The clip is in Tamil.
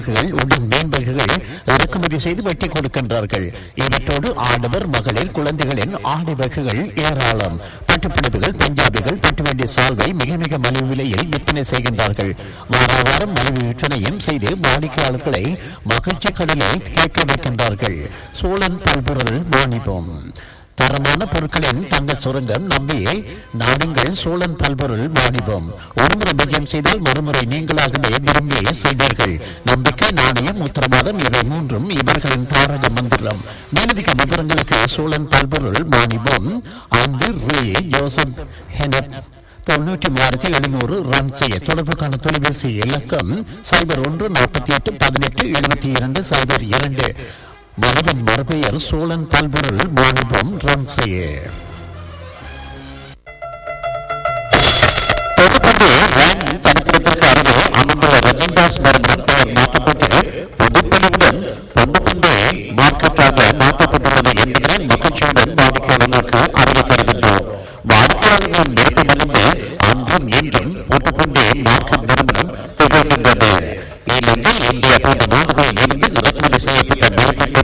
உடன் மீன்வகைகள் இறக்குமதி செய்து வெட்டி கொடுக்கின்றார்கள் இவற்றோடு ஆடவர் மகளிர் குழந்தைகளின் ஆடை வகைகள் ஏராளம் பட்டுப்புடவைகள் பஞ்சாபிகள் பட்டுவண்டி சால்வை மிக மிக மலிவு விலையில் விற்பனை செய்கின்றார்கள் வார வாரம் மலிவு விற்பனையும் செய்து வாடிக்கையாளர்களை மகிழ்ச்சி கடலில் கேட்க வைக்கின்றார்கள் சோழன் பல்பொருள் வாணிபம் தரமான பொருட்களின் தங்க சுரங்கம் நம்பி நாடுங்கள் சோழன் பல்பொருள் வாணிபம் ஒருமுறை விஜயம் செய்தால் மறுமுறை நீங்களாகவே விரும்பி செய்வீர்கள் நம்பிக்கை நாணயம் உத்தரவாதம் இவை மூன்றும் இவர்களின் தாரக மந்திரம் மேலதிக விவரங்களுக்கு சோழன் பல்பொருள் வாணிபம் ஐந்து ரூ யோசப் ஹெனப் தொண்ணூற்றி மூவாயிரத்தி எழுநூறு ரன் செய்ய தொடர்புக்கான தொலைபேசி இலக்கம் சைபர் ஒன்று நாற்பத்தி எட்டு பதினெட்டு எழுபத்தி இரண்டு சைபர் இரண்டு மனதின் மறுபெயர் சோழன் பல்பொருள் வாணிபம் ரன் செய்ய தொடர்பு ரன் தனிப்பிடத்திற்கு அருகே அமர்ந்துள்ள ரஜின்தாஸ் மருந்தம் பெயர் மாற்றப்பட்டு பொதுப்பணியுடன் பொதுப்பண்பை மாற்றத்தாக மாற்றப்பட்டுள்ளது என்பதனை மகிழ்ச்சியுடன் வாடிக்கையாளர்களுக்கு அறிய தருகின்றோம் வாடிக்கையாளர்களின் விருப்பமறிந்து அன்றும் இன்றும் பொதுப்பண்பை மார்க்க நிறுவனம் திகழ்கின்றது இலங்கை இந்தியா போன்ற நாடுகளில் இருந்து இறக்குமதி செய்யப்பட்ட நெருக்கடி